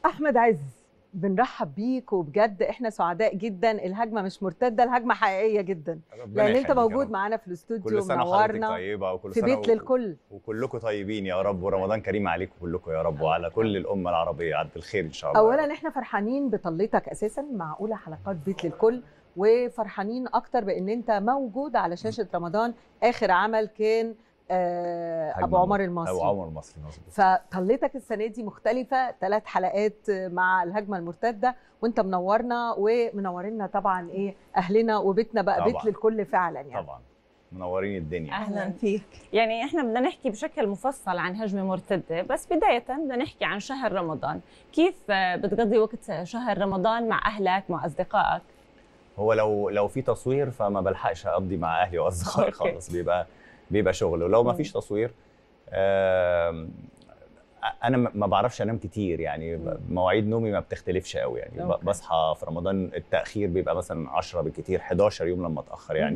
احمد عز بنرحب بيك وبجد احنا سعداء جدا الهجمه مش مرتده الهجمه حقيقيه جدا ربنا لان انت يخليك يا موجود رب. معانا في الاستوديو كل سنه وحضرتك منورنا طيبه وكل في سنه بيت و- للكل وكلكم طيبين يا رب ورمضان كريم عليكم كلكم يا رب وعلى كل الامه العربيه عد الخير ان شاء الله اولا احنا فرحانين بطلتك اساسا مع اولى حلقات بيت للكل وفرحانين اكتر بان انت موجود على شاشه رمضان اخر عمل كان آه ابو هجمة عمر ابو المصري عمر المصري مظبوط فطلتك السنه دي مختلفه ثلاث حلقات مع الهجمه المرتده وانت منورنا ومنورنا طبعا ايه اهلنا وبيتنا بقى بيت طبعاً. للكل فعلا يعني طبعا منورين الدنيا اهلا فيك يعني احنا بدنا نحكي بشكل مفصل عن هجمه مرتده بس بدايه بدنا نحكي عن شهر رمضان كيف آه، بتقضي وقت شهر رمضان مع اهلك مع اصدقائك هو لو لو في تصوير فما بلحقش اقضي مع اهلي واصدقائي أوكي. خالص بيبقى بيبقى شغل ولو ما مم. فيش تصوير آم، انا ما ما بعرفش انام كتير يعني ب- مواعيد نومي ما بتختلفش قوي يعني ب- أوكي. بصحى في رمضان التاخير بيبقى مثلا 10 بالكتير 11 يوم لما اتاخر يعني مم.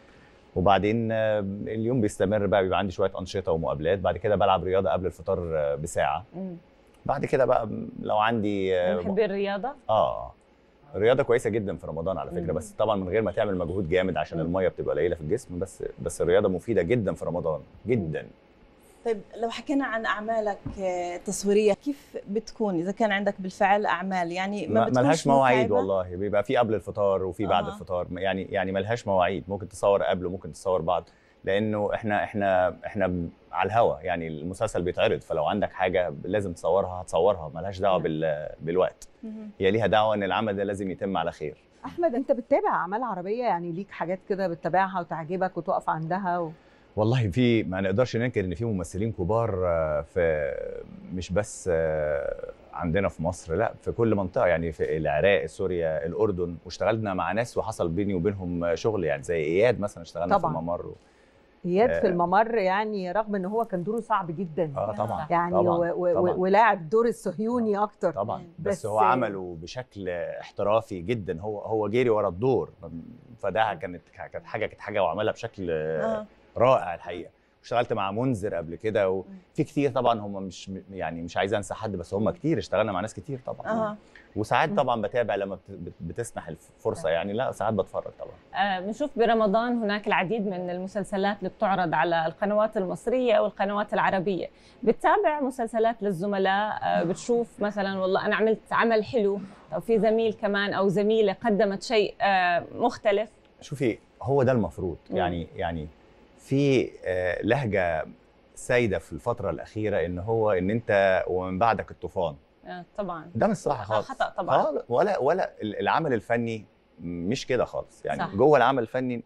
وبعدين آه، اليوم بيستمر بقى بيبقى عندي شويه انشطه ومقابلات بعد كده بلعب رياضه قبل الفطار آه، بساعه مم. بعد كده بقى لو عندي من اه محبي الرياضه آه. الرياضه كويسه جدا في رمضان على فكره مم. بس طبعا من غير ما تعمل مجهود جامد عشان مم. الميه بتبقى قليله في الجسم بس بس الرياضه مفيده جدا في رمضان جدا طيب لو حكينا عن اعمالك آه، التصويريه كيف بتكون اذا كان عندك بالفعل اعمال يعني ما ما بتكونش ملهاش مواعيد متعبة؟ والله بيبقى في قبل الفطار وفي بعد أها. الفطار يعني يعني ملهاش مواعيد ممكن تصور قبل وممكن تصور بعد لانه احنا احنا احنا ب- على الهوا يعني المسلسل بيتعرض فلو عندك حاجه لازم تصورها هتصورها ملهاش دعوه نعم. بال بالوقت مهم. هي ليها دعوه ان العمل ده لازم يتم على خير احمد انت بتتابع اعمال عربيه يعني ليك حاجات كده بتتابعها وتعجبك وتقف عندها و... والله في ما نقدرش ننكر ان في ممثلين كبار آه، في مش بس آه، عندنا في مصر لا في كل منطقه يعني في العراق سوريا الاردن واشتغلنا مع ناس وحصل بيني وبينهم شغل يعني زي اياد مثلا اشتغلنا طبعاً. في الممر اياد آه. في الممر يعني رغم ان هو كان دوره صعب جدا اه طبعا يعني طبعا و... و... طبعاً. و... ولاعب دور الصهيوني اكتر طبعا بس- بس, هو عمله بشكل احترافي جدا هو هو جري ورا الدور فده كانت كانت حاجه كانت حاجه وعملها بشكل آه. رائع الحقيقه اشتغلت مع منذر قبل كده وفي كتير طبعا هم مش يعني مش عايز انسى حد بس هم كتير اشتغلنا مع ناس كتير طبعا اه وساعات طبعا بتابع لما بت- بت- بتسنح الفرصه يعني لا ساعات بتفرج طبعا آه، بنشوف برمضان هناك العديد من المسلسلات اللي بتعرض على القنوات المصرية والقنوات العربية بتتابع مسلسلات للزملاء آه، بتشوف مثلا والله أنا عملت عمل حلو أو في زميل كمان أو زميلة قدمت شيء آه، مختلف شوفي هو ده المفروض مم. يعني يعني في آه، لهجه سايده في الفتره الاخيره ان هو ان انت ومن بعدك الطوفان آه، طبعا ده مش صح خالص خطأ طبعاً. خالص ولا ولا ال- العمل الفني مش كده خالص يعني صح. صح. جوه العمل الفني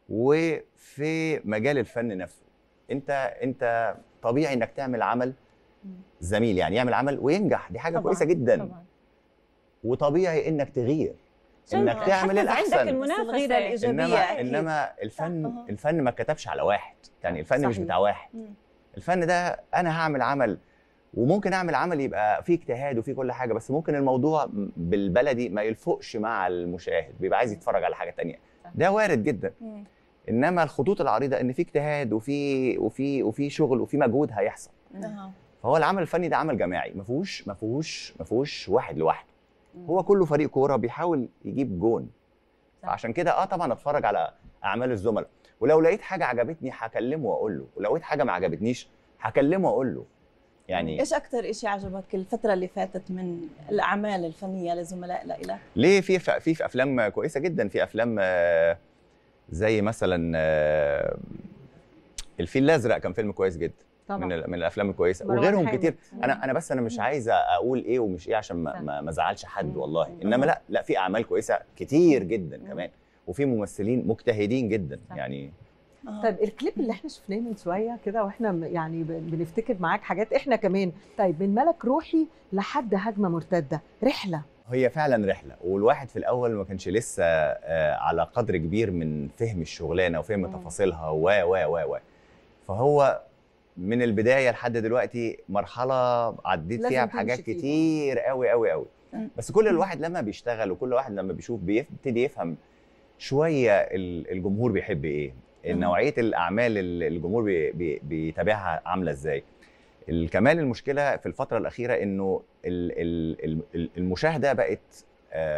وفي مجال الفن نفسه انت انت طبيعي انك تعمل عمل زميل يعني يعمل عمل وينجح دي حاجه طبعاً، كويسه جدا طبعا وطبيعي انك تغير عشان انك تعمل تحفز عندك الاحسن الغيرة المنافسة الإيجابية. انما أكيد. انما الفن أها. الفن ما كتبش على واحد يعني الفن مش صحيح. بتاع واحد مم. الفن ده انا هعمل عمل وممكن اعمل عمل يبقى فيه اجتهاد وفيه كل حاجه بس ممكن الموضوع بالبلدي ما يلفقش مع المشاهد بيبقى عايز يتفرج على حاجه تانية صح. ده وارد جدا مم. انما الخطوط العريضه ان في اجتهاد وفي وفي وفي شغل وفي مجهود هيحصل آه. فهو العمل الفني ده عمل جماعي ما فيهوش ما فيهوش ما فيهوش واحد لوحده مم. هو كله فريق كوره بيحاول يجيب جون صح. عشان كده اه طبعا اتفرج على اعمال الزملاء ولو لقيت حاجه عجبتني هكلمه واقول له ولو لقيت حاجه ما عجبتنيش هكلمه واقول له يعني ايش اكثر شيء عجبك الفتره اللي فاتت من الاعمال الفنيه لزملاء لإلك ليه في في في, في افلام كويسه جدا في افلام آه، زي مثلا آه، الفيل الازرق كان فيلم كويس جدا من طبعا ال- من الافلام الكويسه مروان وغيرهم حامد. كتير انا انا بس انا مش عايز اقول ايه ومش ايه عشان صح. ما ما- ما ازعلش حد مم. والله مم. انما لا لا في اعمال كويسه كتير جدا مم. كمان وفي ممثلين مجتهدين جدا صح. يعني آه. طيب الكليب اللي احنا شفناه من شويه كده واحنا م- يعني ب- بنفتكر معاك حاجات احنا كمان طيب من ملك روحي لحد هجمه مرتده رحله هي فعلا رحله والواحد في الاول ما كانش لسه آه، على قدر كبير من فهم الشغلانه وفهم مم. تفاصيلها و و و و فهو من البدايه لحد دلوقتي مرحله عديت لازم فيها تمشي بحاجات فيها. كتير قوي قوي قوي مم. بس كل الواحد لما بيشتغل وكل واحد لما بيشوف بيبتدي يفهم شويه ال- الجمهور بيحب ايه مم. نوعيه الاعمال اللي الجمهور بي بي بيتابعها عامله ازاي ال- كمان المشكله في الفتره الاخيره انه ال- ال- ال- المشاهده بقت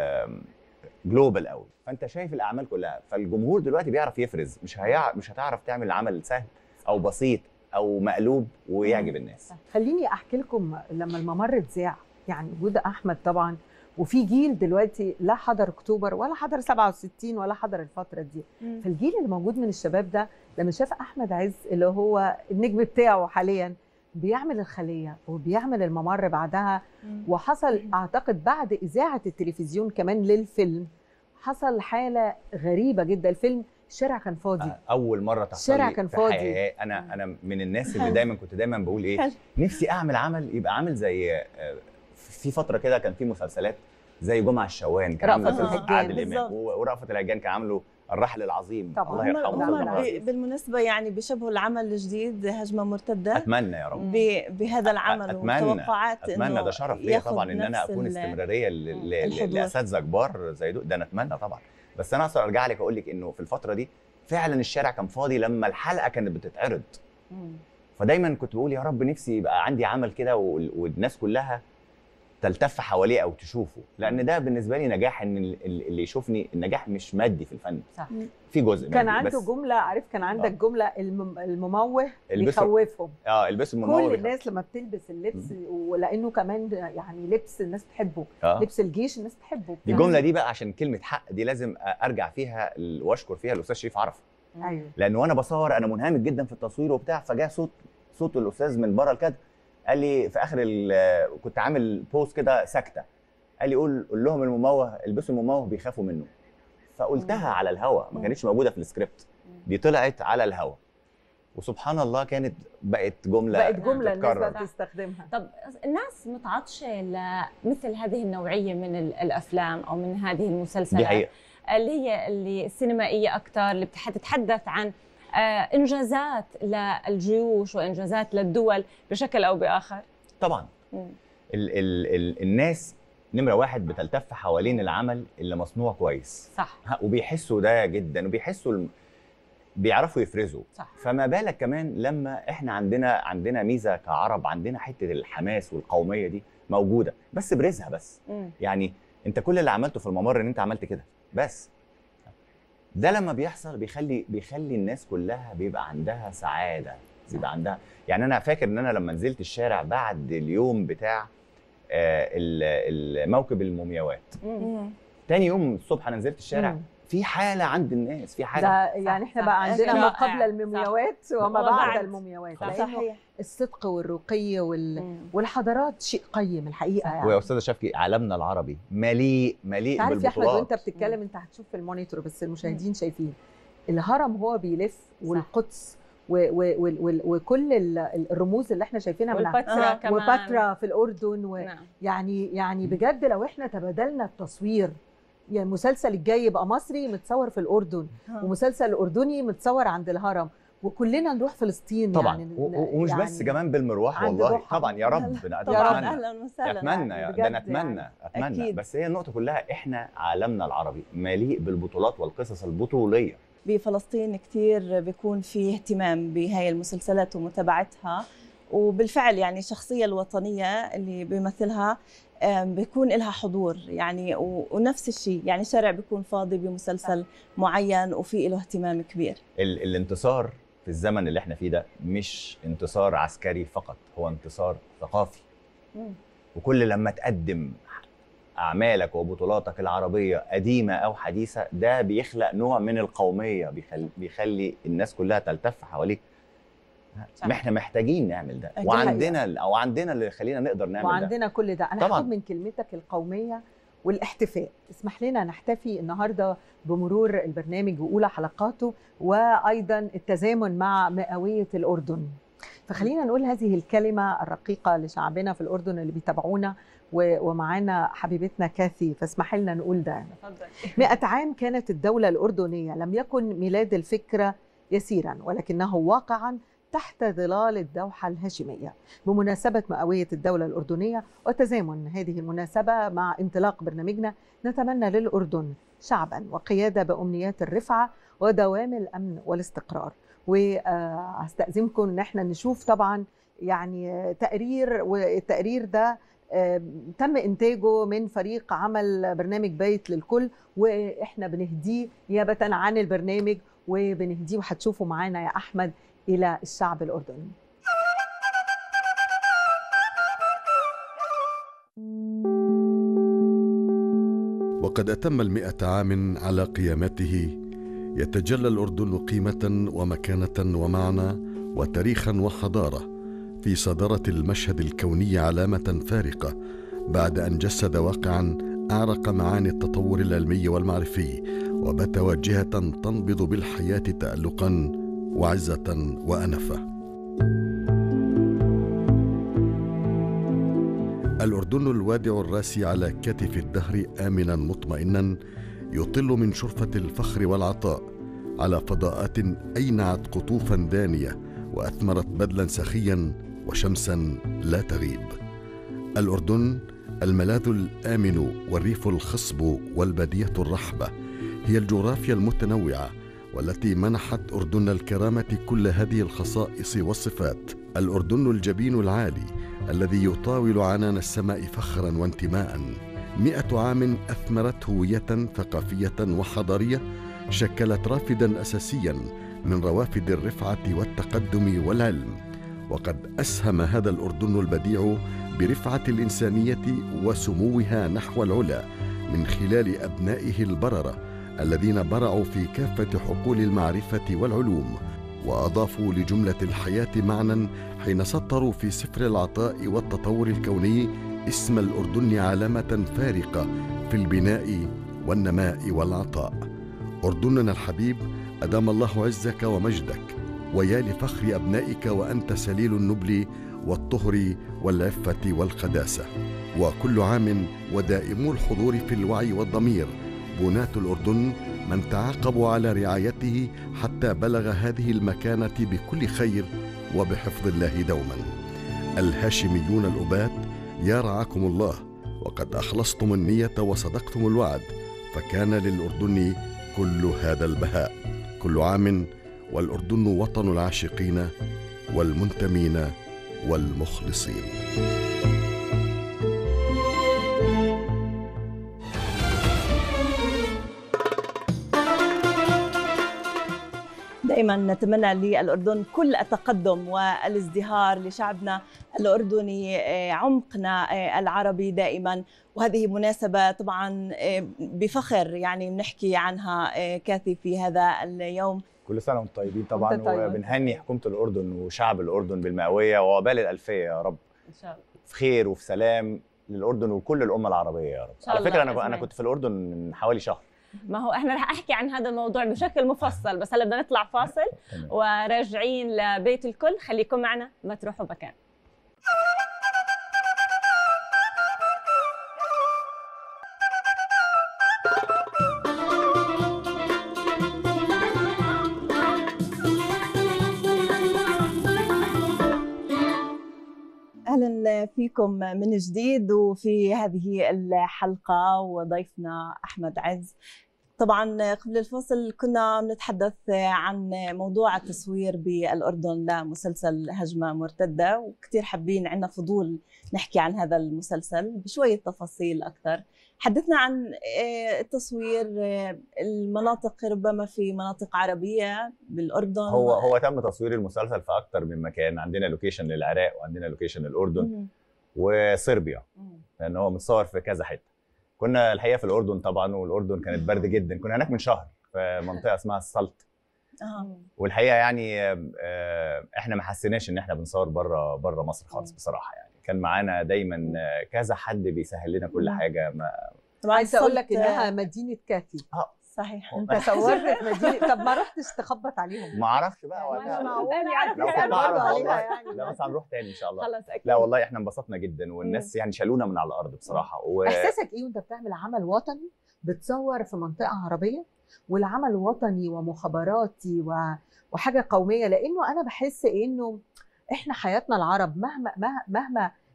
جلوبال قوي فانت شايف الاعمال كلها فالجمهور دلوقتي بيعرف يفرز مش هيع... مش هتعرف تعمل عمل سهل او بسيط او مقلوب ويعجب الناس خليني احكي لكم لما الممر اتذاع يعني وجود احمد طبعا وفي جيل دلوقتي لا حضر اكتوبر ولا حضر 67 ولا حضر الفتره دي فالجيل اللي موجود من الشباب ده لما شاف احمد عز اللي هو النجم بتاعه حاليا بيعمل الخليه وبيعمل الممر بعدها وحصل اعتقد بعد اذاعه التلفزيون كمان للفيلم حصل حاله غريبه جدا الفيلم الشارع كان فاضي اول مره تحصل الشارع لي كان في فاضي. حياتي. انا انا من الناس اللي حلو. دايما كنت دايما بقول ايه حلو. نفسي اعمل عمل يبقى عامل زي آه، في فتره كده كان في مسلسلات زي جمعه الشوان كان عامل رأفت مسلسل الهجان. عادل امام بالظبط. و- ورأفت الهجان كان عامله الراحل العظيم طبعاً. الله هم يرحمه هم الله ب- يرحمه. ب- بالمناسبة يعني بيشبهوا العمل الجديد هجمة مرتدة اتمنى يا رب ب- بهذا العمل أتمنى. وتوقعات اتمنى ده شرف ليا ياخد طبعا ان انا نفس اكون ال- استمراريه ل- ل- ل- الحضور. لاساتذه كبار زي دول ده انا اتمنى طبعا بس انا اقدر ارجع لك اقول لك انه في الفتره دي فعلا الشارع كان فاضي لما الحلقه كانت بتتعرض فدايما كنت بقول يا رب نفسي يبقى عندي عمل كده وال- والناس كلها تلتف حواليه او تشوفه لان ده بالنسبه لي نجاح ان ال- ال- اللي يشوفني النجاح مش مادي في الفن صح. في جزء كان مادي، عنده بس جمله عارف كان عندك جمله الم- المموه البسوا- بيخوفهم اه البسوا الممول كل بيخ- الناس لما بتلبس اللبس ولانه كمان يعني لبس الناس بتحبه اه لبس الجيش الناس بتحبه دي الجمله دي بقى عشان كلمه حق دي لازم ارجع فيها ال- واشكر فيها الاستاذ شريف عرفه ايوه لان وانا بصور انا منهمك جدا في التصوير وبتاع فجاء صوت صوت الاستاذ من بره الكادر قال لي في اخر ال- كنت عامل بوست كده ساكته قال لي قول قول لهم المموه البسوا المموه بيخافوا منه فقلتها على الهوا ما مم. كانتش موجوده في السكريبت دي طلعت على الهوا وسبحان الله كانت بقت جمله بقت جمله الناس تتكرر. بقت تستخدمها طب الناس متعطشه لمثل هذه النوعيه من ال- الافلام او من هذه المسلسلات دي حقيقه اللي هي اللي السينمائيه اكثر اللي بتتحدث عن آه، انجازات للجيوش وانجازات للدول بشكل او باخر طبعا مم. ال ال ال الناس نمره واحد بتلتف حوالين العمل اللي مصنوع كويس صح ها، وبيحسوا ده جدا وبيحسوا الم... بيعرفوا يفرزوا صح فما بالك كمان لما احنا عندنا عندنا ميزه كعرب عندنا حته الحماس والقوميه دي موجوده بس برزها بس مم. يعني انت كل اللي عملته في الممر ان انت عملت كده بس ده لما بيحصل بيخلي بيخلي الناس كلها بيبقى عندها سعاده بيبقى عندها يعني انا فاكر ان انا لما نزلت الشارع بعد اليوم بتاع آه، ال- ال- موكب المومياوات مم. تاني يوم الصبح انا نزلت الشارع مم. في حاله عند الناس في حاجه ده يعني احنا صح. بقى عندنا ما رائع. قبل المومياوات وما وما بعد بعد. المومياوات صح. لانه صحيح الصدق والرقي وال... مم. والحضارات شيء قيم الحقيقه يعني ويا استاذه شفقي عالمنا العربي مليء مليء تعرف يا احمد بالبطولات وانت بتتكلم انت هتشوف في المونيتور بس المشاهدين شايفين الهرم هو بيلف والقدس و و و و وكل ال- ال- الرموز اللي احنا شايفينها من والبتراء آه. كمان وباترا في الاردن و... نعم. يعني يعني بجد لو احنا تبادلنا التصوير يعني المسلسل الجاي يبقى مصري متصور في الاردن ها. ومسلسل اردني متصور عند الهرم وكلنا نروح فلسطين طبعا يعني و- و- ومش يعني بس كمان بالمروح عند والله روحها. طبعا يا رب طبعا اتمنى اهلا وسهلا اتمنى يا- بجد ده انا اتمنى يعني. اتمنى أكيد. بس هي النقطه كلها احنا عالمنا العربي مليء بالبطولات والقصص البطوليه بفلسطين كثير بيكون في اهتمام بهاي المسلسلات ومتابعتها وبالفعل يعني الشخصية الوطنية اللي بيمثلها آم، بيكون لها حضور يعني و- ونفس الشيء يعني الشارع بيكون فاضي بمسلسل معين وفي له اهتمام كبير ال- الانتصار في الزمن اللي احنا فيه ده مش انتصار عسكري فقط هو انتصار ثقافي مم. وكل لما تقدم اعمالك وبطولاتك العربيه قديمه او حديثه ده بيخلق نوع من القوميه بيخلي, بيخلي الناس كلها تلتف حواليك صح. ما احنا محتاجين نعمل ده دي وعندنا او عندنا اللي يخلينا نقدر نعمل ده وعندنا كل ده انا طبعاً. هاخد من كلمتك القوميه والاحتفاء اسمح لنا نحتفي النهارده بمرور البرنامج واولى حلقاته وايضا التزامن مع مئويه الاردن فخلينا نقول هذه الكلمه الرقيقه لشعبنا في الاردن اللي بيتابعونا و- ومعانا حبيبتنا كاثي فاسمح لنا نقول ده تفضل مئة عام كانت الدولة الأردنية لم يكن ميلاد الفكرة يسيرا ولكنه واقعا تحت ظلال الدوحة الهاشمية بمناسبة مئوية الدولة الأردنية وتزامن هذه المناسبة مع انطلاق برنامجنا نتمنى للأردن شعبا وقيادة بأمنيات الرفعة ودوام الأمن والاستقرار وهستأذنكم ان احنا نشوف طبعا يعني تقرير والتقرير ده آه، تم انتاجه من فريق عمل برنامج بيت للكل واحنا بنهديه نيابه عن البرنامج وبنهديه وهتشوفوا معانا يا احمد الى الشعب الاردني وقد أتم المئة عام على قيامته يتجلى الأردن قيمة ومكانة ومعنى وتاريخا وحضارة في صدارة المشهد الكوني علامة فارقة بعد أن جسد واقعا أعرق معاني التطور العلمي والمعرفي وبات واجهة تنبض بالحياة تألقا وعزة وأنفة الأردن الوادع الراسي على كتف الدهر آمنا مطمئنا يطل من شرفة الفخر والعطاء على فضاءات أينعت قطوفا دانية وأثمرت بدلا سخيا وشمسا لا تغيب الأردن الملاذ الآمن والريف الخصب والبادية الرحبة هي الجغرافيا المتنوعة والتي منحت أردن الكرامة كل هذه الخصائص والصفات الأردن الجبين العالي الذي يطاول عنان السماء فخرا وانتماء مئة عام أثمرت هوية ثقافية وحضارية شكلت رافدا أساسيا من روافد الرفعة والتقدم والعلم وقد أسهم هذا الأردن البديع برفعة الإنسانية وسموها نحو العلا من خلال أبنائه البررة الذين برعوا في كافة حقول المعرفة والعلوم وأضافوا لجملة الحياة معنى حين سطروا في سفر العطاء والتطور الكوني اسم الأردن علامة فارقة في البناء والنماء والعطاء أردننا الحبيب أدام الله عزك ومجدك ويا لفخر أبنائك وأنت سليل النبل والطهر والعفة والقداسة وكل عام ودائم الحضور في الوعي والضمير بناة الأردن من تعاقبوا على رعايته حتى بلغ هذه المكانة بكل خير وبحفظ الله دوما الهاشميون الأبات يا رعاكم الله وقد أخلصتم النية وصدقتم الوعد فكان للأردن كل هذا البهاء كل عام والأردن وطن العاشقين والمنتمين والمخلصين دائما نتمنى للأردن كل التقدم والازدهار لشعبنا الأردني آه، عمقنا آه، العربي دائما وهذه مناسبة طبعا آه، بفخر يعني بنحكي عنها كاثي في هذا اليوم كل سنه وانتم طيبين طبعا وأنت طيب. وبنهني حكومه الاردن وشعب الاردن بالمئويه وعقبال الالفيه يا رب ان شاء الله في خير وفي سلام للاردن وكل الامه العربيه يا رب شاء على الله فكره انا انا أجمعين. كنت في الاردن من حوالي شهر ما هو احنا رح احكي عن هذا الموضوع بشكل مفصل بس هلا بدنا نطلع فاصل تمام. وراجعين لبيت الكل خليكم معنا ما تروحوا مكان اهلا فيكم من جديد وفي هذه الحلقه وضيفنا احمد عز طبعا قبل الفصل كنا بنتحدث عن موضوع التصوير بالاردن لمسلسل هجمه مرتده وكثير حابين عندنا فضول نحكي عن هذا المسلسل بشويه تفاصيل اكثر حدثنا عن آه، التصوير آه، المناطق ربما في مناطق عربيه بالاردن هو هو تم تصوير المسلسل في اكتر من مكان عندنا لوكيشن للعراق وعندنا لوكيشن للاردن مم. وصربيا مم. لان هو متصور في كذا حته كنا الحقيقه في الاردن طبعا والاردن كانت برد جدا كنا هناك من شهر في منطقه اسمها السلط آه. والحقيقه يعني آه، احنا ما حسيناش ان احنا بنصور بره بره مصر خالص مم. بصراحه يعني كان معانا دايما آه، كذا حد بيسهل لنا كل مم. حاجه ما طبعا عايزه اقول لك صلت- انها مدينه كاثي صحيح انت صورت في مدينه طب ما رحتش تخبط عليهم ما اعرفش بقى مش وقتها معقول أنا يعني لو عارفة كنت برضه اعرف عليها والله يعني لا بس هنروح تاني ان شاء الله خلص اكيد لا والله احنا انبسطنا جدا والناس يعني شالونا من على الارض بصراحه و... احساسك ايه وانت بتعمل عمل وطني بتصور في منطقه عربيه والعمل وطني ومخابراتي و... وحاجه قوميه لانه انا بحس انه احنا حياتنا العرب مهما مه- مهما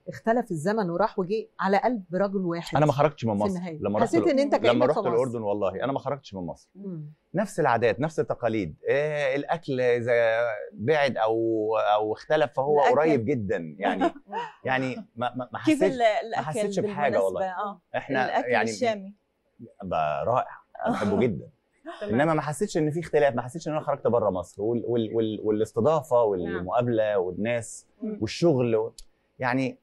اختلف الزمن وراح وجه على قلب رجل واحد انا ما خرجتش من في مصر النهاية. لما رحت حسيت ان انت كانك لما في رحت مصر. الاردن والله انا ما خرجتش من مصر مم. نفس العادات نفس التقاليد إيه الاكل اذا بعد او او اختلف فهو الأكل. قريب جدا يعني يعني ما ما ما كيف حسيتش ال- الاكل حسيتش بحاجة والله. بالمناسبة؟ اه احنا الاكل يعني الشامي بقى رائع أنا بحبه جدا انما ما حسيتش ان في اختلاف ما حسيتش ان انا خرجت بره مصر وال وال وال والاستضافه والمقابله والناس مم. والشغل و... يعني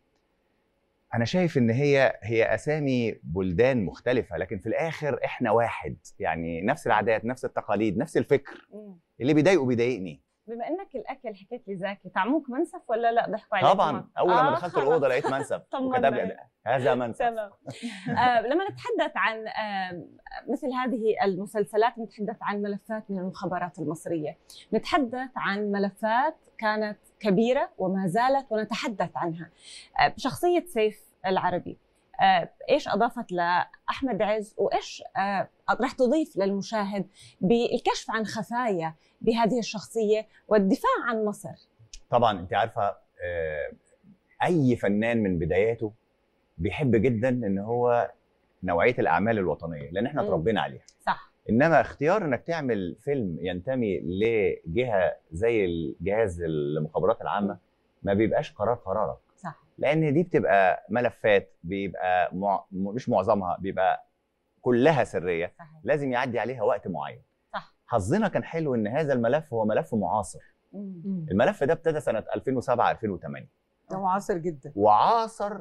انا شايف ان هي هي اسامي بلدان مختلفه لكن في الاخر احنا واحد يعني نفس العادات نفس التقاليد نفس الفكر مم. اللي بيضايقه بيضايقني بما انك الاكل حكيت لي زاكي طعموك منسف ولا لا ضحكوا عليك طبعا هون؟ اول لما آه، دخلت خلاص. الاوضه لقيت منسف طمنا وكتب لي يعني. هذا منسف تمام آه لما نتحدث عن آه مثل هذه المسلسلات نتحدث عن ملفات من المخابرات المصرية نتحدث عن ملفات كانت كبيرة وما زالت ونتحدث عنها آه شخصية سيف العربي آه ايش اضافت لاحمد عز وايش آه راح تضيف للمشاهد بالكشف عن خفايا بهذه الشخصيه والدفاع عن مصر طبعا انت عارفه آه، اي فنان من بداياته بيحب جدا ان هو نوعيه الاعمال الوطنيه لان احنا مم. اتربينا عليها صح انما اختيار انك تعمل فيلم ينتمي لجهه زي الجهاز المخابرات العامه ما بيبقاش قرار قرارك صح لان دي بتبقى ملفات بيبقى مع... م- مش معظمها بيبقى كلها سريه صحيح لازم يعدي عليها وقت معين صح حظنا كان حلو ان هذا الملف هو ملف معاصر مم. مم. الملف ده ابتدى سنه 2007 2008 ده معاصر جدا وعاصر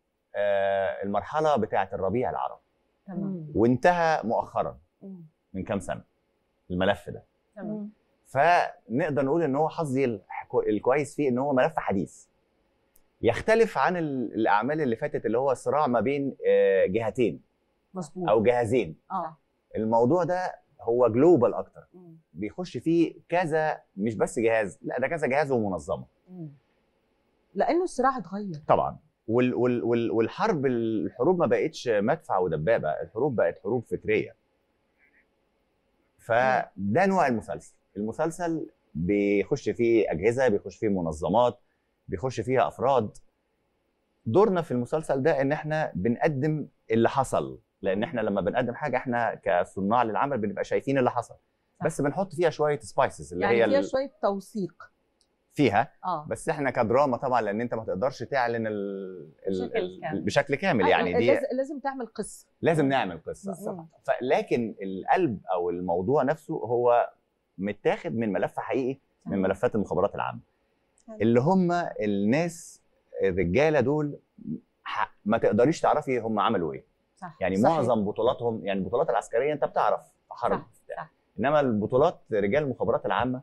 آه، المرحله بتاعه الربيع العربي تمام مم. وانتهى مؤخرا مم. من كام سنه الملف ده تمام فنقدر نقول ان هو حظي الح- الكويس فيه ان هو ملف حديث يختلف عن ال- الاعمال اللي فاتت اللي هو صراع ما بين آه، جهتين مظبوط او جهازين اه الموضوع ده هو جلوبال اكتر مم. بيخش فيه كذا مش بس جهاز لا ده كذا جهاز ومنظمه مم. لانه الصراع اتغير طبعا وال وال وال والحرب الحروب ما بقتش مدفع ودبابه الحروب بقت حروب فكريه فده نوع المسلسل المسلسل بيخش فيه اجهزه بيخش فيه منظمات بيخش فيها افراد دورنا في المسلسل ده ان احنا بنقدم اللي حصل لان احنا لما بنقدم حاجه احنا كصناع للعمل بنبقى شايفين اللي حصل صح. بس بنحط فيها شويه سبايسز اللي يعني هي فيها ال- شويه توثيق فيها اه بس احنا كدراما طبعا لان انت ما تقدرش تعلن ال... ال... بشكل ال... كامل. بشكل كامل يعني دي لازم, لازم تعمل قصه لازم نعمل قصه بالظبط ف... لكن القلب او الموضوع نفسه هو متاخد من ملف حقيقي من ملفات المخابرات العامه حلو. اللي هم الناس الرجاله دول ح- ما تقدريش تعرفي هم عملوا ايه صح يعني صحيح. معظم بطولاتهم يعني البطولات العسكريه انت بتعرف حرب صح، بتاع. صح. انما البطولات رجال المخابرات العامه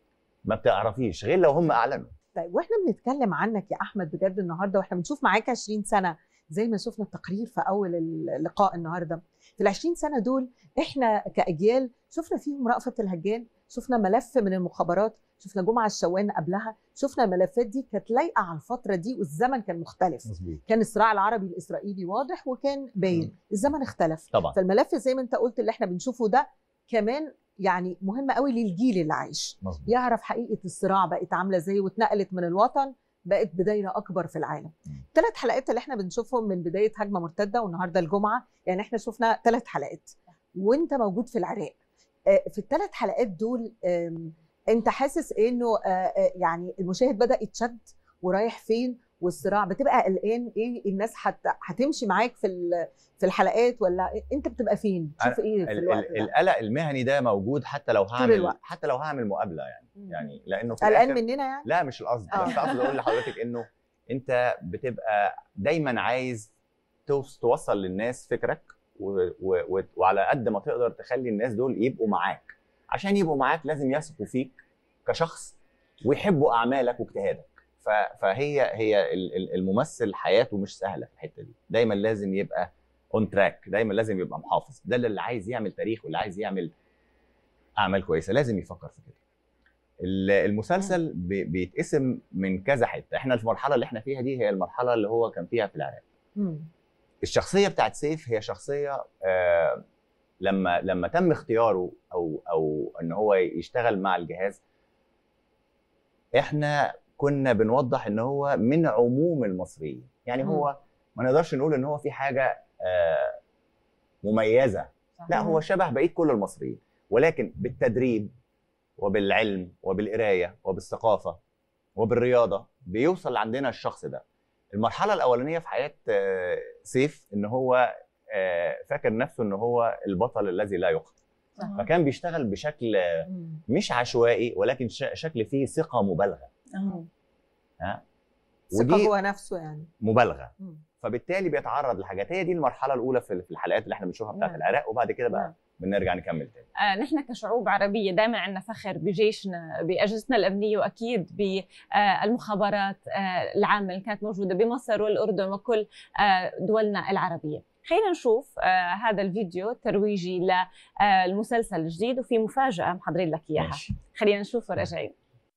ما بتعرفيش غير لو هم اعلنوا طيب واحنا بنتكلم عنك يا احمد بجد النهارده واحنا بنشوف معاك 20 سنه زي ما شفنا التقرير في اول اللقاء النهارده في ال 20 سنه دول احنا كاجيال شفنا فيهم رأفت الهجان شفنا ملف من المخابرات شفنا جمعه الشوان قبلها شفنا الملفات دي كانت لايقه على الفتره دي والزمن كان مختلف مظبوط كان الصراع العربي الاسرائيلي واضح وكان باين الزمن اختلف طبعا فالملف زي ما انت قلت اللي احنا بنشوفه ده كمان يعني مهم قوي للجيل اللي عايش مظبوط يعرف حقيقه الصراع بقت عامله ازاي واتنقلت من الوطن بقت بدايره اكبر في العالم. مم. ثلاث حلقات اللي احنا بنشوفهم من بدايه هجمه مرتده والنهارده الجمعه يعني احنا شفنا ثلاث حلقات وانت موجود في العراق. آه، في الثلاث حلقات دول آم، انت حاسس انه آه، آه، يعني المشاهد بدا يتشد ورايح فين والصراع بتبقى قلقان ايه الناس هت- هتمشي معاك في ال- في الحلقات ولا انت بتبقى فين؟ تشوف ايه في ال- الوقت ال- ده؟ القلق المهني ده موجود حتى لو هعمل الوقت. حتى لو هعمل مقابله يعني مم. يعني لانه في قلقان الآخر- مننا يعني؟ لا مش القصد آه. بس اقصد اقول لحضرتك انه انت بتبقى دايما عايز توص- توصل للناس فكرك و... و... و... وعلى قد ما تقدر تخلي الناس دول يبقوا معاك عشان يبقوا معاك لازم يثقوا فيك كشخص ويحبوا اعمالك واجتهادك ف... فهي هي ال- ال- الممثل حياته مش سهله في الحته دي دايما لازم يبقى اون تراك دايما لازم يبقى محافظ ده اللي عايز يعمل تاريخ واللي عايز يعمل اعمال كويسه لازم يفكر في كده ال- المسلسل بي- بيتقسم من كذا حته احنا في المرحله اللي احنا فيها دي هي المرحله اللي هو كان فيها في العراق مم. الشخصيه بتاعت سيف هي شخصيه آه لما لما تم اختياره او او ان هو يشتغل مع الجهاز احنا كنا بنوضح ان هو من عموم المصريين يعني مم. هو ما نقدرش نقول ان هو في حاجه آه، مميزه لا هو شبه بقيه كل المصريين ولكن بالتدريب وبالعلم وبالقرايه وبالثقافه وبالرياضه بيوصل عندنا الشخص ده المرحله الاولانيه في حياه آه، سيف ان هو آه، فاكر نفسه ان هو البطل الذي لا يقهر أها. فكان بيشتغل بشكل آه، مم. مش عشوائي ولكن ش- شكل فيه ثقه مبالغه أها. ها ثقة ودي هو نفسه يعني مبالغه مم. فبالتالي بيتعرض لحاجات هي دي المرحله الاولى في في الحلقات اللي احنا بنشوفها بتاعت نعم. العراق وبعد كده نعم. بقى بنرجع نكمل تاني آه، نحن كشعوب عربية دائما عندنا فخر بجيشنا بأجهزتنا الأمنية وأكيد بالمخابرات العامة اللي كانت موجودة بمصر والأردن وكل آه، دولنا العربية خلينا نشوف آه، هذا الفيديو الترويجي للمسلسل الجديد وفي مفاجأة محضرين لك إياها ماشي خلينا نشوف وراجعين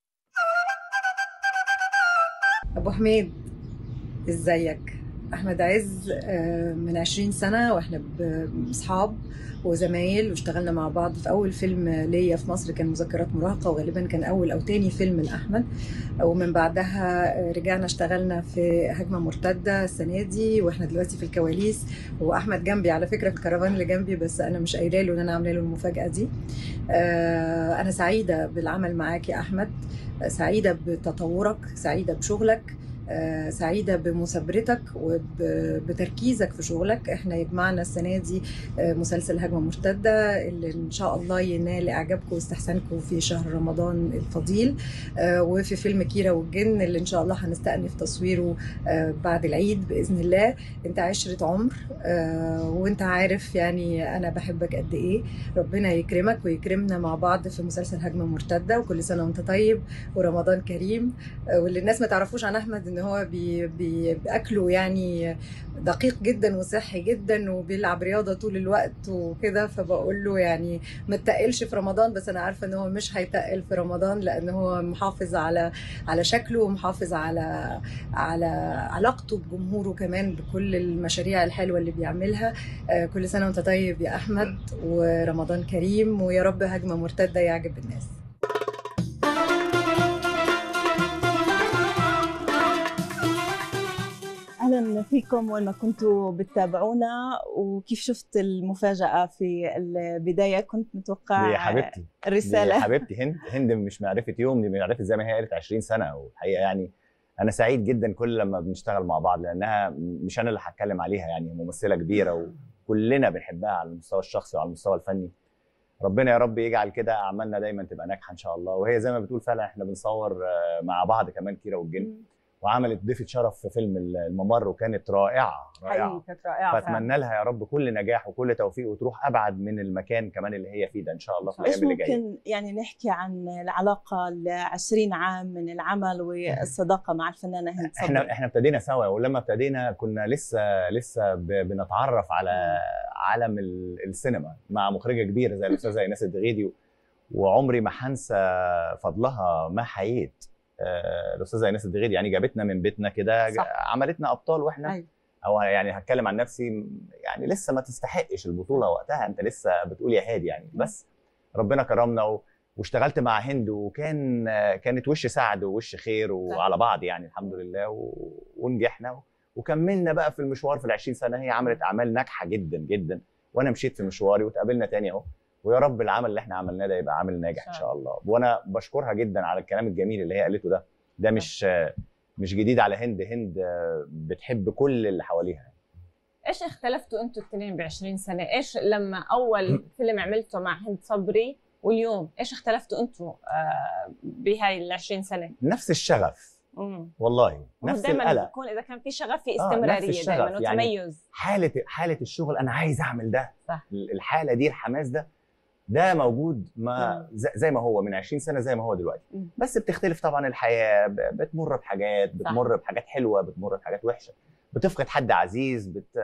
ابو حميد ازيك احمد عز آه، من 20 سنه واحنا ب- اصحاب وزمايل واشتغلنا مع بعض في اول فيلم ليا في مصر كان مذكرات مراهقه وغالبا كان اول او تاني فيلم لاحمد ومن بعدها آه، رجعنا اشتغلنا في هجمه مرتده السنه دي واحنا دلوقتي في الكواليس واحمد جنبي على فكره في الكرفان اللي جنبي بس انا مش قايله له ان انا عامله له المفاجاه دي آه، انا سعيده بالعمل معاك يا احمد سعيدة بتطورك سعيدة بشغلك آه، سعيدة بمثابرتك وبتركيزك في شغلك احنا يجمعنا السنة دي آه، مسلسل هجمة مرتدة اللي ان شاء الله ينال اعجابكم واستحسانكم في شهر رمضان الفضيل آه، وفي فيلم كيرة والجن اللي ان شاء الله هنستأنف تصويره آه، بعد العيد بإذن الله انت عشرة عمر آه، وانت عارف يعني انا بحبك قد ايه ربنا يكرمك ويكرمنا مع بعض في مسلسل هجمة مرتدة وكل سنة وانت طيب ورمضان كريم آه، واللي الناس ما تعرفوش عن احمد ان هو بي بي باكله يعني دقيق جدا وصحي جدا وبيلعب رياضه طول الوقت وكده فبقول له يعني ما تقلش في رمضان بس انا عارفه ان هو مش هيتقل في رمضان لان هو محافظ على على شكله ومحافظ على على علاقته بجمهوره كمان بكل المشاريع الحلوه اللي بيعملها آه، كل سنه وانت طيب يا احمد ورمضان كريم ويا رب هجمه مرتده يعجب الناس اهلا فيكم وين ما كنتوا بتتابعونا وكيف شفت المفاجاه في البدايه كنت متوقع دي حبيبتي دي الرساله حبيبتي هند هند مش معرفه يوم دي معرفه زي ما هي قالت 20 سنه والحقيقه يعني انا سعيد جدا كل لما بنشتغل مع بعض لانها مش انا اللي هتكلم عليها يعني ممثله كبيره وكلنا بنحبها على المستوى الشخصي وعلى المستوى الفني ربنا يا رب يجعل كده اعمالنا دايما تبقى ناجحه ان شاء الله وهي زي ما بتقول فعلا احنا بنصور آه، مع بعض كمان كيرة والجن وعملت ضيفه شرف في فيلم الممر وكانت رائعه حقيقي رائعه كانت رائعة فعلا. فاتمنى لها يا رب كل نجاح وكل توفيق وتروح ابعد من المكان كمان اللي هي فيه ده ان شاء الله في ايش الايام اللي جايه ممكن يعني نحكي عن العلاقه ل 20 عام من العمل والصداقه مع الفنانه هند صبري احنا احنا ابتدينا سوا ولما ابتدينا كنا لسه لسه ب- بنتعرف على عالم ال- السينما مع مخرجه كبيره زي الاستاذه ايناس الدغيدي و- وعمري ما هنسى فضلها ما حييت آه، الاستاذه ايناس الدغيدي يعني جابتنا من بيتنا كده صح. عملتنا ابطال واحنا أيوة. او يعني هتكلم عن نفسي يعني لسه ما تستحقش البطوله وقتها انت لسه بتقول يا هادي يعني بس ربنا كرمنا و... واشتغلت مع هند وكان كانت وش سعد ووش خير وعلى بعض يعني الحمد لله و... ونجحنا و... وكملنا بقى في المشوار في ال 20 سنه هي عملت اعمال ناجحه جدا جدا وانا مشيت في مشواري وتقابلنا تاني اهو ويا رب العمل اللي احنا عملناه ده يبقى عمل ناجح ان شاء الله وانا بشكرها جدا على الكلام الجميل اللي هي قالته ده ده مش مش جديد على هند هند بتحب كل اللي حواليها ايش اختلفتوا انتوا الاثنين ب 20 سنه؟ ايش لما اول فيلم عملته مع هند صبري واليوم ايش اختلفتوا انتوا آه بهاي ال 20 سنه؟ نفس الشغف امم والله نفس دائما القلق بيكون اذا كان في شغف في آه، نفس استمراريه الشغف. دائما يعني وتميز حاله حاله الشغل انا عايز اعمل ده صح. الحاله دي الحماس ده ده موجود ما زي زي ما هو من 20 سنه زي ما هو دلوقتي مم. بس بتختلف طبعا الحياه ب- بتمر بحاجات بتمر بحاجات حلوه بتمر بحاجات وحشه بتفقد حد عزيز بت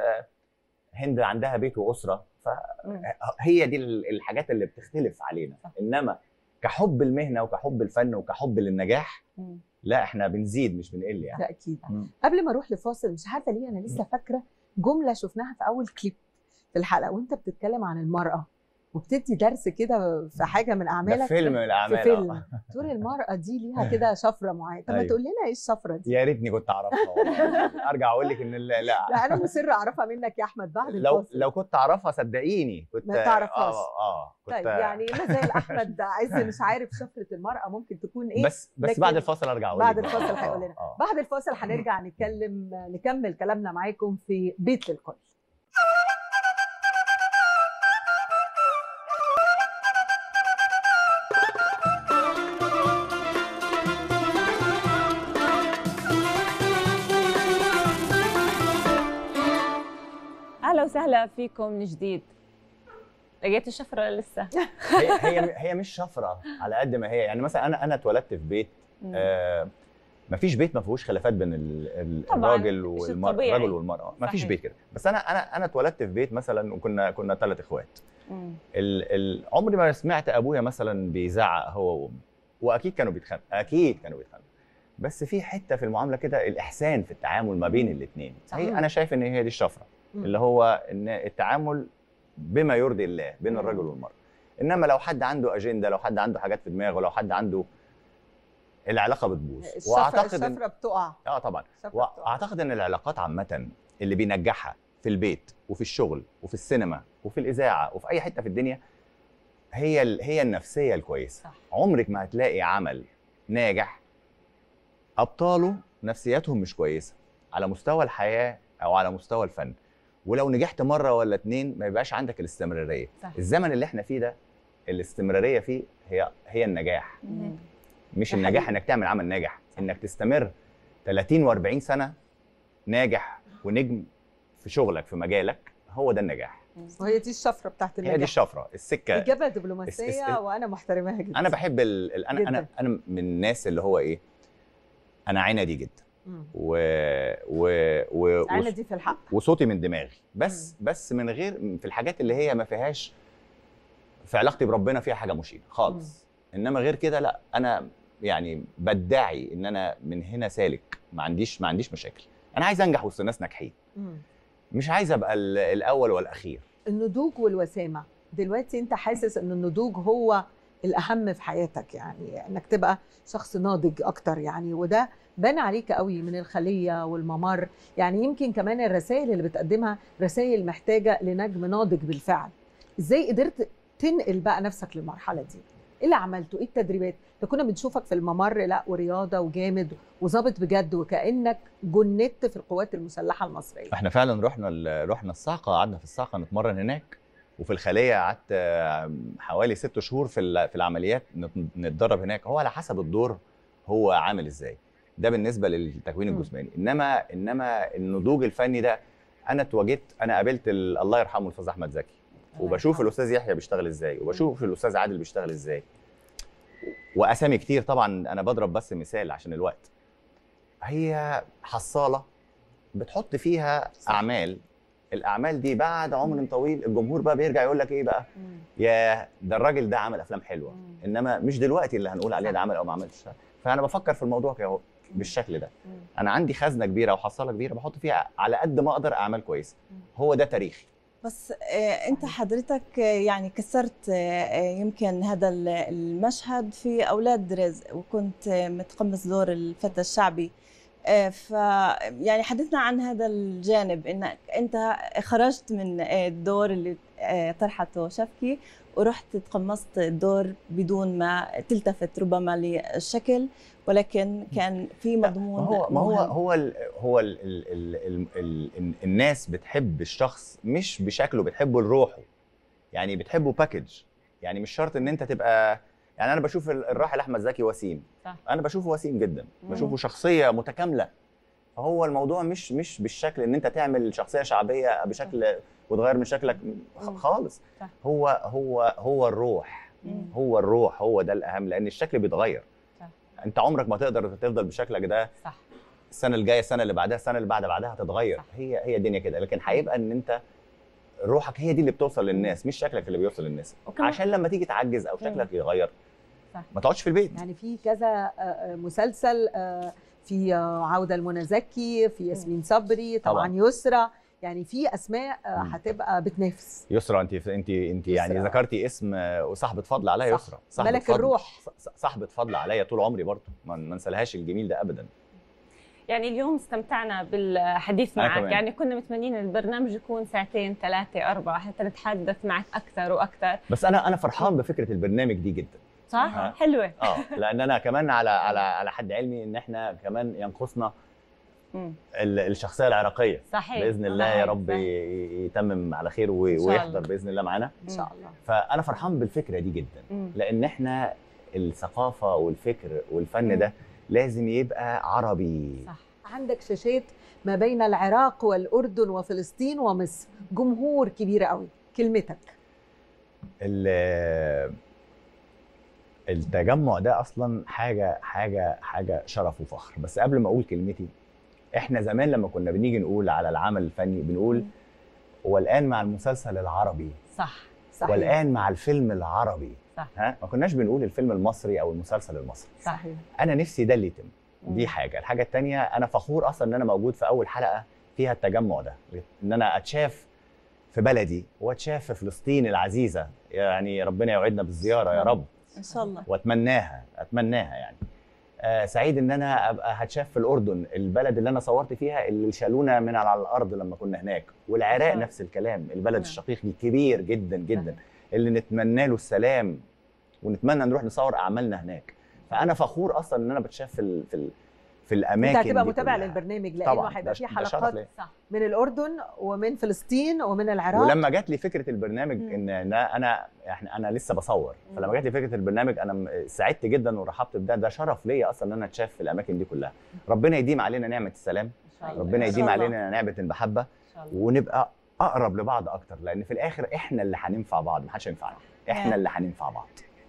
هند عندها بيت واسره مم. فهي دي ال- الحاجات اللي بتختلف علينا صح. انما كحب المهنه وكحب الفن وكحب للنجاح مم. لا احنا بنزيد مش بنقل يعني ده اكيد مم. قبل ما اروح لفاصل مش عارفه ليه انا لسه فاكره جمله شفناها في اول كليب في الحلقه وانت بتتكلم عن المراه وبتدي درس كده في حاجه من ده اعمالك فيلم من في الاعمال فيلم آه. دور المراه دي ليها كده شفره معينه طب ما أيوة. تقول لنا ايه الشفره دي يا ريتني كنت اعرفها والله ارجع اقول لك ان لا, لا لا انا مصر اعرفها منك يا احمد بعد لو الفاصل لو كنت اعرفها صدقيني كنت ما تعرفهاش. اه اه كنت طيب يعني ما زي احمد عايز مش عارف شفره المراه ممكن تكون ايه بس بس لكن بعد الفاصل ارجع اقول بعد لك بقى. الفاصل آه، هيقول لنا آه. بعد الفاصل هنرجع نتكلم نكمل كلامنا معاكم في بيت للكل اهلا وسهلا فيكم من جديد لقيت الشفره ولا لسه هي هي هي مش شفره على قد ما هي يعني مثلا انا انا اتولدت في بيت آه ما فيش بيت ما فيهوش خلافات بين ال- ال- طبعاً، الراجل مش والمرأة الطبيعي. الراجل والمرأة ما فيش صحيح. بيت كده بس انا انا انا اتولدت في بيت مثلا وكنا كنا ثلاث اخوات مم. ال ال عمري ما سمعت ابويا مثلا بيزعق هو وامي واكيد كانوا بيتخانقوا اكيد كانوا بيتخانقوا بس في حته في المعامله كده الاحسان في التعامل ما بين الاثنين صحيح. هي انا شايف ان هي دي الشفره مم. اللي هو ان التعامل بما يرضي الله بين مم. الرجل والمراه انما لو حد عنده اجنده لو حد عنده حاجات في دماغه لو حد عنده العلاقه بتبوظ الشفره إن- الشفره بتقع اه طبعا الشفرة بتقع. واعتقد ان العلاقات عامه اللي بينجحها في البيت وفي الشغل وفي السينما وفي الاذاعه وفي اي حته في الدنيا هي ال- هي النفسيه الكويسه صح. عمرك ما هتلاقي عمل ناجح ابطاله نفسياتهم مش كويسه على مستوى الحياه او على مستوى الفن ولو نجحت مره ولا اتنين ما يبقاش عندك الاستمراريه صح. الزمن اللي احنا فيه ده الاستمراريه فيه هي هي النجاح مم. مش ده النجاح حقيقي. انك تعمل عمل ناجح انك تستمر 30 و40 سنه ناجح ونجم في شغلك في مجالك هو ده النجاح وهي دي الشفره بتاعت هي دي النجاح الشفره السكه اجابه اس- دبلوماسيه اس- وانا محترماها جدا انا بحب ال... ال- انا انا جداً. انا من الناس اللي هو ايه انا عندي جدا مم. و... و... و... انا وص- دي في الحق وصوتي من دماغي بس بس من غير في الحاجات اللي هي ما فيهاش في علاقتي بربنا فيها حاجه مشينه خالص انما غير كده لا انا يعني بدعي ان انا من هنا سالك ما عنديش ما عنديش مشاكل انا عايز انجح وسط ناس ناجحين مم. مش عايز ابقى ال- الاول والاخير النضوج والوسامه دلوقتي انت حاسس ان النضوج هو الاهم في حياتك يعني انك تبقى شخص ناضج اكتر يعني وده بان عليك قوي من الخليه والممر يعني يمكن كمان الرسائل اللي بتقدمها رسائل محتاجه لنجم ناضج بالفعل ازاي قدرت تنقل بقى نفسك للمرحله دي ايه اللي عملته ايه التدريبات ده كنا بنشوفك في الممر لا ورياضه وجامد وظابط بجد وكانك جندت في القوات المسلحه المصريه احنا فعلا رحنا ال- رحنا الصاعقه قعدنا في الصاعقه نتمرن هناك وفي الخليه قعدت آه، حوالي ست شهور في ال- في العمليات نت- نتدرب هناك هو على حسب الدور هو عامل ازاي ده بالنسبه للتكوين مم. الجسماني انما انما النضوج الفني ده انا اتواجدت انا قابلت ال- الله يرحمه الاستاذ احمد زكي وبشوف الاستاذ يحيى بيشتغل ازاي وبشوف الاستاذ عادل بيشتغل ازاي واسامي كتير طبعا انا بضرب بس مثال عشان الوقت هي حصاله بتحط فيها صح. اعمال الاعمال دي بعد عمر طويل الجمهور بقى بيرجع يقول لك ايه بقى مم. يا ده الراجل ده عمل افلام حلوه مم. انما مش دلوقتي اللي هنقول عليه صح. ده عمل او ما عملش فانا بفكر في الموضوع كده بالشكل ده مم. انا عندي خزنه كبيره وحصاله كبيره بحط فيها على قد ما اقدر اعمال كويسه مم. هو ده تاريخي بس آه، انت حضرتك آه، يعني كسرت آه، آه، يمكن هذا ال- المشهد في اولاد رزق وكنت آه، متقمص دور الفتى الشعبي آه، ف يعني حدثنا عن هذا الجانب انك انت خرجت من آه، الدور اللي آه، طرحته شفكي ورحت تقمصت الدور بدون ما تلتفت ربما للشكل ولكن كان في لا، مضمون ما هو ما هو مهم. هو ال هو ال ال ال ال ال ال الناس بتحب الشخص مش بشكله بتحبه لروحه يعني بتحبه باكج يعني مش شرط ان انت تبقى يعني انا بشوف ال- الراحل احمد زكي وسيم صح. انا بشوفه وسيم جدا مم. بشوفه شخصيه متكامله فهو الموضوع مش مش بالشكل ان انت تعمل شخصيه شعبيه بشكل وتغير من شكلك خ- مم. خالص صح. هو هو هو الروح مم. هو الروح هو ده الاهم لان الشكل بيتغير صح. انت عمرك ما تقدر تفضل بشكلك ده صح السنه الجايه السنه اللي بعدها السنه اللي بعد بعدها هتتغير صح. هي هي الدنيا كده لكن هيبقى ان انت روحك هي دي اللي بتوصل للناس مش شكلك اللي بيوصل للناس وكمان- عشان لما تيجي تعجز او شكلك يتغير صح. ما تقعدش في البيت يعني في كذا آه، آه، مسلسل آه، في آه، عودة المنى زكي في ياسمين صبري طبعا طبعاً. يسرى يعني في اسماء آه، مم. هتبقى بتنافس يسرا انت انت انت يعني يسرا. ذكرتي اسم آه، وصاحبه فضل عليا صح. يسرا صاحبة ملك فضل. الروح. ص- صاحبه فضل عليا طول عمري برضه ما ما انسالهاش الجميل ده ابدا يعني اليوم استمتعنا بالحديث أنا معك كمان. يعني كنا متمنين البرنامج يكون ساعتين ثلاثة أربعة حتى نتحدث معك أكثر وأكثر بس انا انا فرحان بفكره البرنامج دي جدا صح؟ ها. حلوة اه لان انا كمان على على على حد علمي ان احنا كمان ينقصنا مم. ال- الشخصيه العراقيه صحيح باذن الله صحيح، يا رب صحيح. ي- يتمم على خير و- إن شاء ويحضر الله. باذن الله معانا ان شاء الله فانا فرحان بالفكره دي جدا مم. لان احنا الثقافه والفكر والفن مم. ده لازم يبقى عربي صح عندك شاشات ما بين العراق والاردن وفلسطين ومصر جمهور كبير قوي كلمتك ال- التجمع ده اصلا حاجه حاجه حاجه شرف وفخر بس قبل ما اقول كلمتي احنا زمان لما كنا بنيجي نقول على العمل الفني بنقول مم. والان مع المسلسل العربي صح صحيح والان مع الفيلم العربي صح. ها ما كناش بنقول الفيلم المصري او المسلسل المصري صحيح انا نفسي ده اللي يتم مم. دي حاجه الحاجه الثانيه انا فخور اصلا ان انا موجود في اول حلقه فيها التجمع ده ان انا اتشاف في بلدي واتشاف في فلسطين العزيزه يعني ربنا يوعدنا بالزياره يا رب ان شاء الله واتمناها اتمناها يعني آه سعيد ان انا ابقى هتشاف في الاردن البلد اللي انا صورت فيها اللي شالونا من على الارض لما كنا هناك والعراق صح. نفس الكلام البلد نعم. الشقيق الكبير جدا جدا صحيح. اللي نتمنى له السلام ونتمنى نروح نصور اعمالنا هناك فانا فخور اصلا ان انا بتشاف في ال في ال في الاماكن انت هتبقى دي متابع كلها. للبرنامج لانه طبعا هيبقى ده- فيه ده شرف حلقات ليا. صح من الاردن ومن فلسطين ومن العراق ولما جات لي فكره البرنامج مم. ان انا انا احنا انا لسه بصور مم. فلما جات لي فكره البرنامج انا م- سعدت جدا ورحبت بده ده شرف ليا اصلا ان انا اتشاف في الاماكن دي كلها ربنا يديم علينا نعمه السلام إن شاء الله ربنا إن شاء يديم الله. علينا نعمه المحبه إن شاء الله. ونبقى اقرب لبعض اكتر لان في الاخر احنا اللي هننفع بعض محدش هينفعنا احنا Yeah. اللي هننفع بعض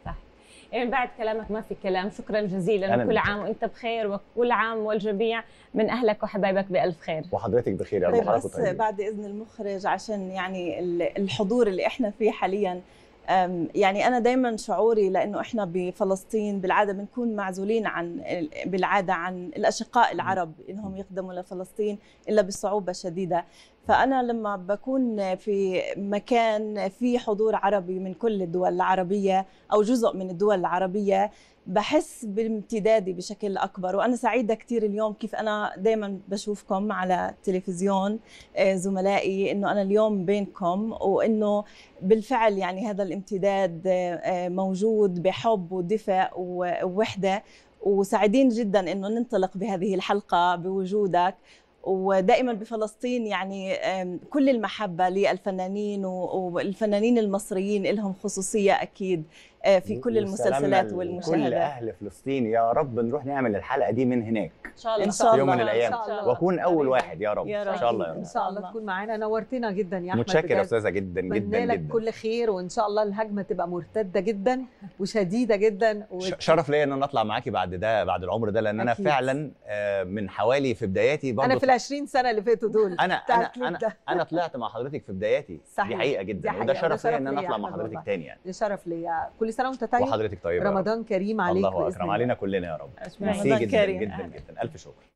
يعني بعد كلامك ما في كلام شكرا جزيلا أنا وكل اللي عام وانت بخير وكل عام والجميع من اهلك وحبايبك بالف خير وحضرتك بخير يا رب طيب حضراتكم بس طيبين. بعد اذن المخرج عشان يعني ال- الحضور اللي احنا فيه حاليا أم، يعني انا دائما شعوري لانه احنا بفلسطين بالعاده بنكون معزولين عن ال- بالعاده عن الاشقاء العرب انهم يقدموا لفلسطين الا بصعوبه شديده فانا لما بكون في مكان في حضور عربي من كل الدول العربيه او جزء من الدول العربيه بحس بامتدادي بشكل اكبر وانا سعيده كثير اليوم كيف انا دائما بشوفكم على التلفزيون آه، زملائي انه انا اليوم بينكم وانه بالفعل يعني هذا الامتداد آه، آه، موجود بحب ودفء ووحده وسعيدين جدا انه ننطلق بهذه الحلقه بوجودك ودائما بفلسطين يعني آم، كل المحبه للفنانين و- والفنانين المصريين لهم خصوصيه اكيد آه، في كل المسلسلات وسلامنا لكل والمشاهدات اهل فلسطين يا رب نروح نعمل الحلقه دي من هناك ان شاء الله إن شاء في يوم من الله. الايام إن شاء الله. واكون اول واحد يا رب يا ان رب. شاء الله يا ان رب شاء الله الله. تكون معانا نورتنا جدا يا احمد متشكر يا بجد. استاذه جدا جدا اتمنى لك جدا كل خير وان شاء الله الهجمه تبقى مرتده جدا وشديده جدا و... ش- شرف ليا ان انا اطلع معاكي بعد ده بعد العمر ده لان انا أكيد. فعلا آه، من حوالي في بداياتي برضه انا في ال 20 سنه اللي فاتوا دول انا انا بتاعت انا ده. انا طلعت مع حضرتك في بداياتي صحيح. دي حقيقه جدا دي حقيقة. وده ده شرف ليا شرف ان انا ليا اطلع يا مع أحمد حضرتك والله. تاني يعني ده شرف ليا كل سنه وانت طيب وحضرتك طيبه يا رب. رمضان كريم عليك الله بإذن اكرم الله. علينا كلنا يا رب أجمعين. ميرسي رمضان جدا كريم. جدا جدا الف شكر